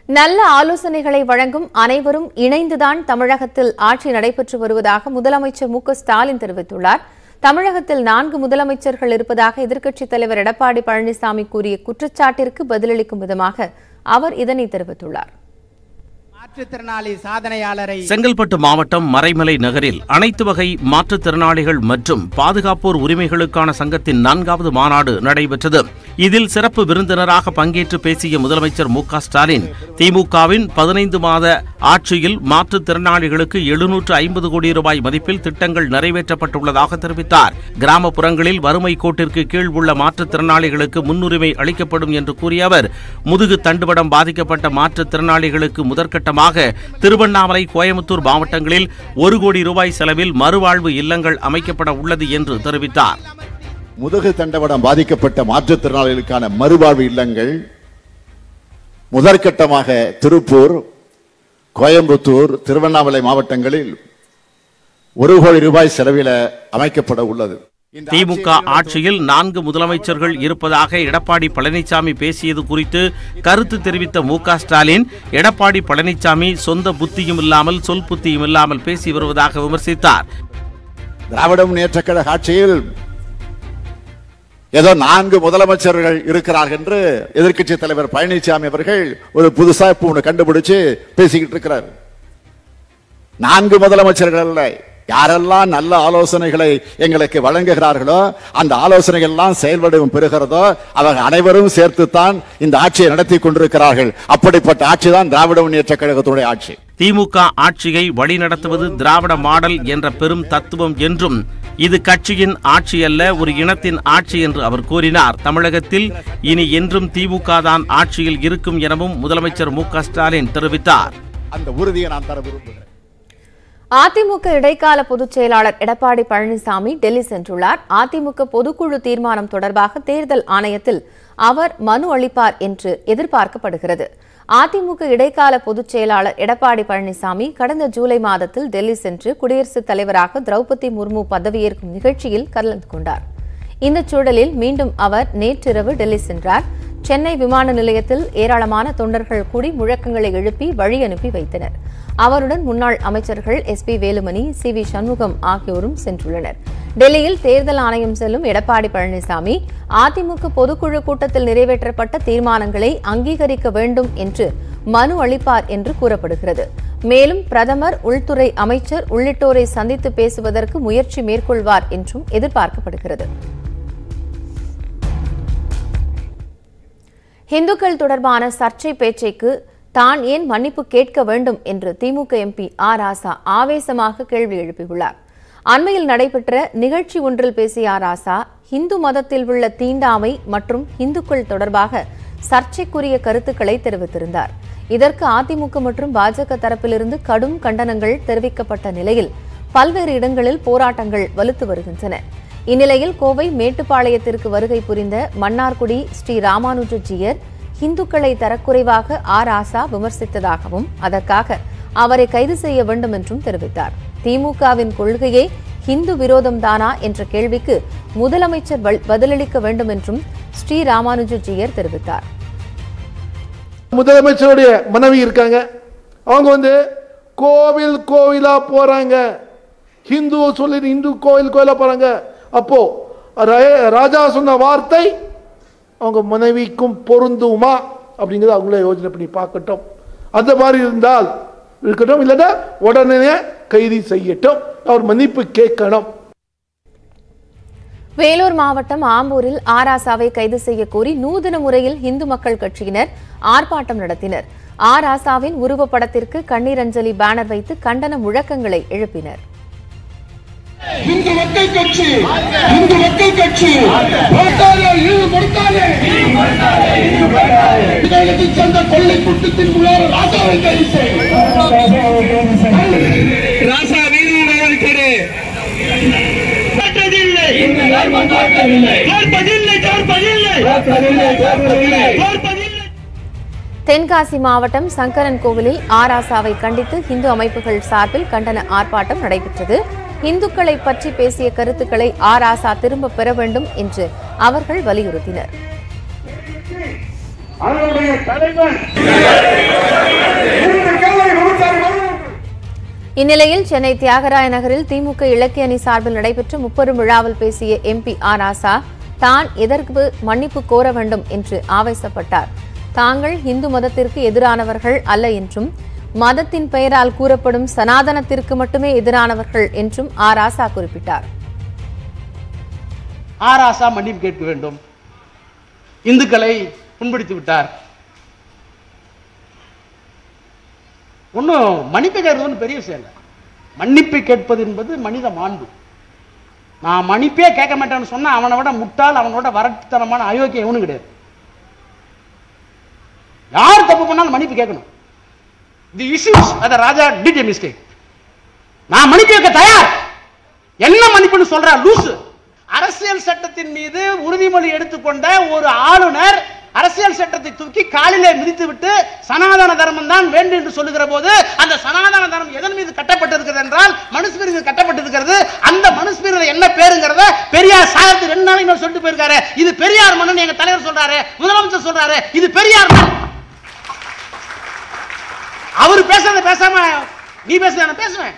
நல்ல ஆலோசனைகளை வழங்கும் அனைவரும் இணைந்துதான் தமிழகத்தில் ஆட்சி நடைபெற்று வருவதாக முதலமைச்சர் மு க ஸ்டாலின் தெரிவித்துள்ளார் தமிழகத்தில் நான்கு முதலமைச்சர்கள் இருப்பதாக எதிர்க்கட்சித் தலைவர் எடப்பாடி பழனிசாமி கூறிய குற்றச்சாட்டிற்கு பதிலளிக்கும் விதமாக அவர் இதனை தெரிவித்துள்ளார் மாற்றுத்திறனாளி சாதனையாளரை செங்கல்பட்டு மாவட்டம் மறைமலை நகரில் அனைத்து வகை மாற்றுத்திறனாளிகள் மற்றும் பாதுகாப்போர் உரிமைகளுக்கான சங்கத்தின் நான்காவது மாநாடு நடைபெற்றது இதில் சிறப்பு விருந்தினராக பங்கேற்று பேசிய முதலமைச்சர் மு க ஸ்டாலின் திமுகவின் பதினைந்து மாத ஆட்சியில் மாற்றுத்திறனாளிகளுக்கு எழுநூற்று ஐம்பது கோடி ரூபாய் மதிப்பில் திட்டங்கள் நிறைவேற்றப்பட்டுள்ளதாக தெரிவித்தார் கிராமப்புறங்களில் வறுமை கோட்டிற்கு கீழ் உள்ள மாற்றுத்திறனாளிகளுக்கு முன்னுரிமை அளிக்கப்படும் என்று கூறிய அவர் முதுகு தண்டுவடம் பாதிக்கப்பட்ட மாற்றுத்திறனாளிகளுக்கு முதற்கட்டமாக திருவண்ணாமலை கோயம்புத்தூர் மாவட்டங்களில் ஒரு கோடி ரூபாய் செலவில் மறுவாழ்வு இல்லங்கள் அமைக்கப்பட உள்ளது என்று தெரிவித்தார் முதுகு தண்டவடம் பாதிக்கப்பட்ட மாற்றுத்திறனாளிகளுக்கான மறுவாழ்வு இல்லங்கள் முதற்கட்டமாக திருப்பூர் கோயம்புத்தூர் திருவண்ணாமலை மாவட்டங்களில் ஒரு கோடி ரூபாய் செலவில் அமைக்கப்பட உள்ளது இந்த திமுக ஆட்சியில் நான்கு முதலமைச்சர்கள் இருப்பதாக எடப்பாடி பழனிசாமி பேசியது குறித்து கருத்து தெரிவித்த மு க ஸ்டாலின் எடப்பாடி பழனிசாமி சொந்த புத்தியும் இல்லாமல் சொல் புத்தியும் இல்லாமல் பேசி வருவதாக விமர்சித்தார் திராவிட முன்னேற்ற கழக ஆட்சியில் ஏதோ நான்கு முதலமைச்சர்கள் இருக்கிறார்கள் என்று எதிர்க்கட்சி தலைவர் பழனிசாமி அவர்கள் ஒரு புதுசா இப்ப ஒண்ணு கண்டுபிடிச்சு பேசிக்கிட்டு இருக்கிறார் நான்கு முதலமைச்சர்கள் அல்ல யாரெல்லாம் நல்ல ஆலோசனைகளை எங்களுக்கு வழங்குகிறார்களோ அந்த ஆலோசனைகள் எல்லாம் செயல்படும் பெறுகிறதோ அவங்க அனைவரும் சேர்த்துத்தான் இந்த ஆட்சியை நடத்தி கொண்டிருக்கிறார்கள் அப்படிப்பட்ட ஆட்சி தான் திராவிட முன்னேற்ற கழகத்துடைய ஆட்சி திமுக ஆட்சியை வழிநடத்துவது திராவிட மாடல் என்ற பெரும் தத்துவம் என்றும் இது கட்சியின் ஆட்சி அல்ல ஒரு இனத்தின் ஆட்சி என்று அவர் கூறினார் தமிழகத்தில் இனி என்றும் திமுக தான் ஆட்சியில் இருக்கும் எனவும் முதலமைச்சர் மு க ஸ்டாலின் தெரிவித்தார் அந்த உறுதியை நான் தர விரும்புகிறேன் அதிமுக இடைக்கால பொதுச் செயலாளர் எடப்பாடி பழனிசாமி டெல்லி சென்றுள்ளார் அதிமுக பொதுக்குழு தீர்மானம் தொடர்பாக தேர்தல் ஆணையத்தில் அவர் மனு அளிப்பார் என்று எதிர்பார்க்கப்படுகிறது அதிமுக இடைக்கால பொதுச் செயலாளர் எடப்பாடி பழனிசாமி கடந்த ஜூலை மாதத்தில் டெல்லி சென்று குடியரசுத் தலைவராக திரௌபதி முர்மு பதவியேற்கும் நிகழ்ச்சியில் கலந்து கொண்டார் இந்த சூழலில் மீண்டும் அவர் நேற்றிரவு டெல்லி சென்றார் சென்னை விமான நிலையத்தில் ஏராளமான தொண்டர்கள் கூடி முழக்கங்களை எழுப்பி வழி அனுப்பி வைத்தனர் அவருடன் முன்னாள் அமைச்சர்கள் S P Velumani C V Shanmugam ஆகியோரும் சென்றுள்ளனர் டெல்லியில் தேர்தல் ஆணையம் செல்லும் எடப்பாடி பழனிசாமி அதிமுக பொதுக்குழு கூட்டத்தில் நிறைவேற்றப்பட்ட தீர்மானங்களை அங்கீகரிக்க வேண்டும் என்று மனு அளிப்பார் என்று கூறப்படுகிறது மேலும் பிரதமர் உள்துறை அமைச்சர் உள்ளிட்டோரை சந்தித்து பேசுவதற்கு முயற்சி மேற்கொள்வார் என்றும் எதிர்பார்க்கப்படுகிறது இந்துக்கள் தொடர்பான சர்ச்சை பேச்சைக்கு தான் ஏன் மன்னிப்பு கேட்க வேண்டும் என்று திமுக எம்பி ஆர் ராசா ஆவேசமாக கேள்வி எழுப்பியுள்ளார் அண்மையில் நடைபெற்ற நிகழ்ச்சி ஒன்றில் பேசிய ஆர் ராசா இந்து மதத்தில் உள்ள தீண்டாமை மற்றும் இந்துக்கள் தொடர்பாக சர்ச்சைக்குரிய கருத்துக்களை தெரிவித்திருந்தார் இதற்கு அதிமுக மற்றும் பாஜக தரப்பிலிருந்து கடும் கண்டனங்கள் தெரிவிக்கப்பட்ட நிலையில் பல்வேறு இடங்களில் போராட்டங்கள் வலுத்து வருகின்றன இந்நிலையில் கோவை மேட்டுப்பாளையத்திற்கு வருகை புரிந்த மன்னார்குடி ஸ்ரீ ராமானுஜ ஜீயர் இந்துக்களை தரக்குறைவாக ஆர் ஆசா விமர்சித்ததாகவும் அதற்காக அவரை கைது செய்ய வேண்டும் என்றும் தெரிவித்தார் திமுகவின் கொள்கையே இந்து விரோதம்தானா என்ற கேள்விக்கு முதலமைச்சர் பல்- பதிலளிக்க வேண்டும் என்றும் ஸ்ரீ ராமானுஜ ஜீயர் தெரிவித்தார் முதலமைச்சருடைய மனைவி இருக்காங்க அவங்க வந்து கோவில் கோவிலா போறாங்க ஹிந்து சொல்லி இந்து கோவில் கோயிலா போறாங்க அப்போ ரா- ராஜா சொன்ன வார்த்தை அவங்க மனைவிக்கும் பொருந்துமா அப்படிங்கிறத அவங்களே யோசனை பண்ணி பார்க்கட்டும் அந்த மாதிரி இருந்தால் இருக்கட்டும் இல்லைன்னா உடனே கைது செய்யட்டும் அவர் மன்னிப்பு கேட்கணும் வேலூர் மாவட்டம் ஆம்பூரில் ஆராசாவை கைது செய்ய கோரி நூதன முறையில் இந்து மக்கள் கட்சியினர் ஆர்ப்பாட்டம் நடத்தினர் ஆர் ஆசாவின் உருவப்படத்திற்கு கண்ணீர் அஞ்சலி பேனர் வைத்து கண்டன முழக்கங்களை எழுப்பினர் இந்து மக்கள் கட்சி இந்து மக்கள் கட்சி கொடுத்தாலே இழிவு கொடுத்தாலே தமிழகத்தைச் சேர்ந்த கொள்ளை குற்றத்தின் முன்னாள் ராசாவை கைது செய். ராசா நீதி நடவடிக்கை கேட்பதில்லை கேட்பதில்லை கேட்பதில்லை கேட்பதில்லை தென்காசி மாவட்டம் சங்கரன் கோவிலில் ஆராசாவை கண்டித்து இந்து அமைப்புகள் சார்பில் கண்டன ஆர்ப்பாட்டம் நடைபெற்றது இந்துக்களை பற்றி பேசிய கருத்துக்களை ஆராசா திரும்ப பெற வேண்டும் என்று அவர்கள் வலியுறுத்தினர் அதனுடைய தலைவர் இந்த கேள்வி விவசாயி வருவது இந்நிலையில் சென்னை தியாகராய நகரில் திமுக இலக்கிய அணி சார்பில் நடைபெற்ற முப்பெரும் விழாவில் பேசிய எம்பி ஆர் ஆசா தான் எதற்கு மன்னிப்பு கோர வேண்டும் என்று ஆவேசப்பட்டார் தாங்கள் இந்து மதத்திற்கு எதிரானவர்கள் அல்ல என்றும் மதத்தின் பெயரால் கூறப்படும் சனாதனத்திற்கு மட்டுமே எதிரானவர்கள் என்றும் ஆர் ஆசா குறிப்பிட்டார் ஆராசா மன்னிப்பு கேட்க வேண்டும் இந்துக்களை புண்படுத்தி விட்டார் ஒன்றும் மன்னிப்பு கேட்கறது ஒன்றும் பெரிய விஷயம் இல்லை மன்னிப்பு கேட்பது என்பது மனித மாண்பு நான் மன்னிப்பே கேட்க மாட்டேன்னு சொன்னா அவனை விட முட்டாள் அவனோட வரட்டுத்தனமான அயோக்கியம் எவனும் கிடையாது யார் தப்பு பண்ணாலும் மன்னிப்பு கேட்கணும் தி இஷ்யூஸ் அத ராஜா டிட் a மிஸ்டேக் நான் மன்னிப்பு கேட்க தயார் என்ன மன்னிப்புன்னு சொல்றா லூசு அரசியல் சட்டத்தின் மீது உறுதிமொழி எடுத்துக்கொண்ட ஒரு ஆளுநர் அரசியல் சட்டத்தை தூக்கி காலிலே மிதித்து விட்டு சனாதன தர்மம் தான் வேண்டும் என்று சொல்லுகிற போது அந்த சனாதன தர்மம் எதன் மீது கட்டப்பட்டிருக்கிறது என்றால் மனுஸ்மிருதி மீது கட்டப்பட்டிருக்கிறது அந்த மனுஸ்மிருதி என்ன பேருங்கிறத பெரியார் சாகத்து ரெண்டு நாளைக்கு முன்னாடி சொல்லிட்டு போயிருக்காரு இது பெரியார் மன்னன் எங்க தலைவர் சொல்றாரு முதலமைச்சர் சொல்றாரு இது பெரியார் மண் அவர் பேசுறத பேசாம நீ பேசுற நான் பேசுவேன்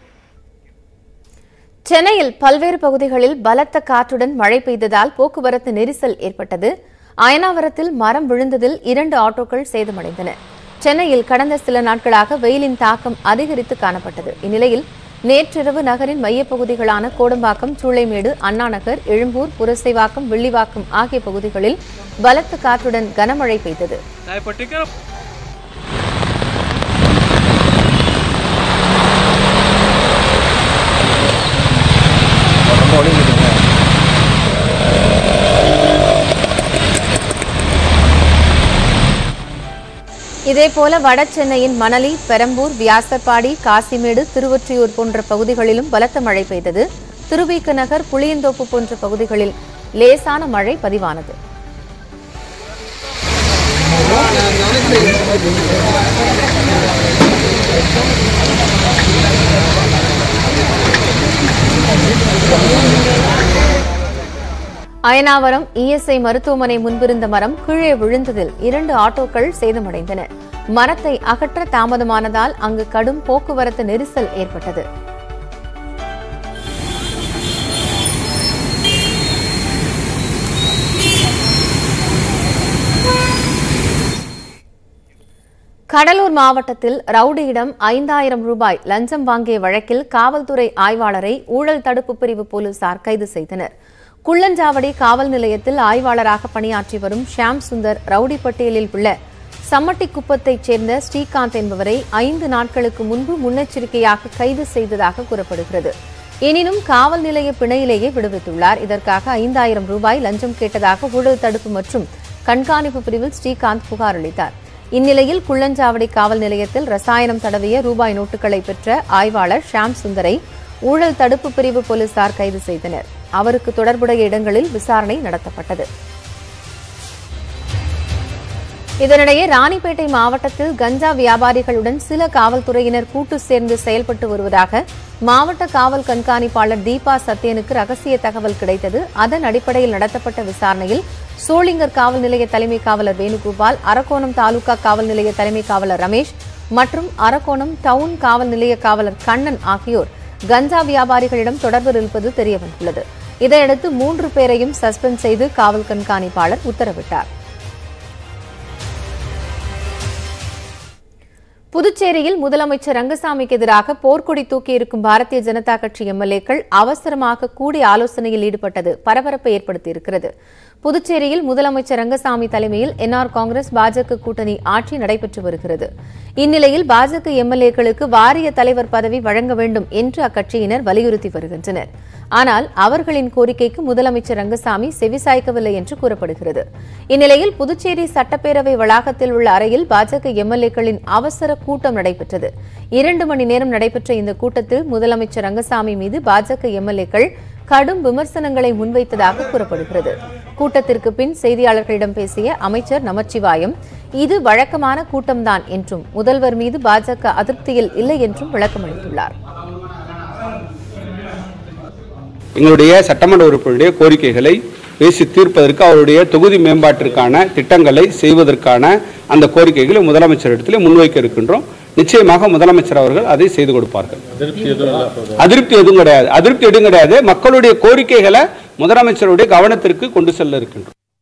சென்னையில் பல்வேறு பகுதிகளில் பலத்த காற்றுடன் மழை பெய்ததால் போக்குவரத்து நெரிசல் ஏற்பட்டது அயனாவரத்தில் மரம் விழுந்ததில் இரண்டு ஆட்டோக்கள் சேதமடைந்தன சென்னையில் கடந்த சில நாட்களாக வெயிலின் தாக்கம் அதிகரித்து காணப்பட்டது இந்நிலையில் நேற்றிரவு நகரின் மையப்பகுதிகளான கோடம்பாக்கம் சூளைமேடு அண்ணாநகர் எழும்பூர் புரசைவாக்கம் வில்லிவாக்கம் ஆகிய பகுதிகளில் பலத்த காற்றுடன் கனமழை பெய்தது இதேபோல வட சென்னையின் மணலி பெரம்பூர் வியாசர்பாடி காசிமேடு திருவொற்றியூர் போன்ற பகுதிகளிலும் பலத்த மழை பெய்தது திருவிக நகர் புளியந்தோப்பு போன்ற பகுதிகளில் லேசான மழை பதிவானது அயனாவரம் இஎஸ்ஐ மருத்துவமனை முன்பிருந்த மரம் கீழே விழுந்ததில் இரண்டு ஆட்டோக்கள் சேதமடைந்தன மரத்தை அகற்ற தாமதமானதால் அங்கு கடும் போக்குவரத்து நெரிசல் ஏற்பட்டது கடலூர் மாவட்டத்தில் ரவுடியிடம் ஐந்தாயிரம் ரூபாய் லஞ்சம் வாங்கிய வழக்கில் காவல்துறை ஆய்வாளரை ஊழல் தடுப்பு பிரிவு போலீசார் கைது செய்தனர் குள்ளஞ்சாவடி காவல் நிலையத்தில் ஆய்வாளராக பணியாற்றி வரும் ஷியாம் சுந்தர் ரவுடி பட்டியலில் உள்ள சம்மட்டிக்குப்பத்தைச் சேர்ந்த ஸ்ரீகாந்த் என்பவரை ஐந்து நாட்களுக்கு முன்பு முன்னெச்சரிக்கையாக கைது செய்ததாக கூறப்படுகிறது எனினும் காவல் நிலைய பிணையிலேயே விடுவித்துள்ளார் இதற்காக ஐந்தாயிரம் ரூபாய் லஞ்சம் கேட்டதாக ஊழல் தடுப்பு மற்றும் கண்காணிப்பு பிரிவில் ஸ்ரீகாந்த் புகார் அளித்தார் இந்நிலையில் குள்ளஞ்சாவடி காவல் நிலையத்தில் ரசாயனம் தடவிய ரூபாய் நோட்டுகளை பெற்ற ஆய்வாளர் ஷியாம் சுந்தரை ஊழல் தடுப்பு பிரிவு போலீசார் கைது செய்தனர் அவருக்கு தொடர்புடைய இடங்களில் விசாரணை நடத்தப்பட்டது இதனிடையே ராணிப்பேட்டை மாவட்டத்தில் கஞ்சா வியாபாரிகளுடன் சில காவல்துறையினர் கூட்டு சேர்ந்து செயல்பட்டு வருவதாக மாவட்ட காவல் கண்காணிப்பாளர் தீபா சத்யனுக்கு ரகசிய தகவல் கிடைத்தது அதன் அடிப்படையில் நடத்தப்பட்ட விசாரணையில் சோளிங்கர் காவல் நிலைய தலைமை காவலர் வேணுகோபால் அரக்கோணம் தாலுகா காவல் நிலைய தலைமை காவலர் ரமேஷ் மற்றும் அரக்கோணம் டவுன் காவல் நிலைய காவலர் கண்ணன் ஆகியோர் கஞ்சா வியாபாரிகளிடம் தொடர்பில் இருப்பது தெரியவந்துள்ளது இதையடுத்து மூன்று பேரையும் சஸ்பெண்ட் செய்து காவல் கண்காணிப்பாளர் உத்தரவிட்டார் புதுச்சேரியில் முதலமைச்சர் ரங்கசாமிக்கு எதிராக போர்க்கொடி தூக்கியிருக்கும் பாரதிய ஜனதா கட்சி எம்எல்ஏக்கள் அவசரமாக கூடி ஆலோசனையில் ஈடுபட்டது பரபரப்பை ஏற்படுத்தியிருக்கிறது புதுச்சேரியில் முதலமைச்சர் ரங்கசாமி தலைமையில் என்ஆர் காங்கிரஸ் பாஜக கூட்டணி ஆட்சி நடைபெற்று வருகிறது இந்நிலையில் பாஜக எம்எல்ஏக்களுக்கு வாரிய தலைவர் பதவி வழங்க வேண்டும் என்று அக்கட்சியினர் வலியுறுத்தி வருகின்றனர் ஆனால் அவர்களின் கோரிக்கைக்கு முதலமைச்சர் ரங்கசாமி செவிசாய்க்கவில்லை என்று கூறப்படுகிறது இந்நிலையில் புதுச்சேரி சட்டப்பேரவை வளாகத்தில் உள்ள அறையில் பாஜக எம்எல்ஏக்களின் அவசர கூட்டம் நடைபெற்றது இரண்டு மணி நேரம் நடைபெற்ற இந்த கூட்டத்தில் முதலமைச்சர் ரங்கசாமி மீது பாஜக எம்எல்ஏக்கள் கடும் விமர்சனங்களை முன்வைத்ததாக கூறப்படுகிறது கூட்டத்திற்கு பின் செய்தியாளர்களிடம் பேசிய அமைச்சர் நமச்சிவாயம் இது வழக்கமான கூட்டம்தான் என்றும் முதல்வர் மீது பாஜக அதிருப்தியில் இல்லை என்றும் விளக்கமளித்துள்ளார் எங்களுடைய சட்டமன்ற உறுப்பினருடைய கோரிக்கைகளை பேசி தீர்ப்பதற்கு அவருடைய தொகுதி மேம்பாட்டிற்கான திட்டங்களை செய்வதற்கான அந்த கோரிக்கைகளை முதலமைச்சரிடத்தில் முன்வைக்க இருக்கின்றோம் நிச்சயமாக முதலமைச்சர் அவர்கள் அதை செய்து கொடுப்பார்கள் அதிருப்தி எதுவும் கிடையாது அதிருப்தி எதுவும் கிடையாது மக்களுடைய கோரிக்கைகளை முதலமைச்சருடைய கவனத்திற்கு கொண்டு செல்ல இருக்கின்றோம்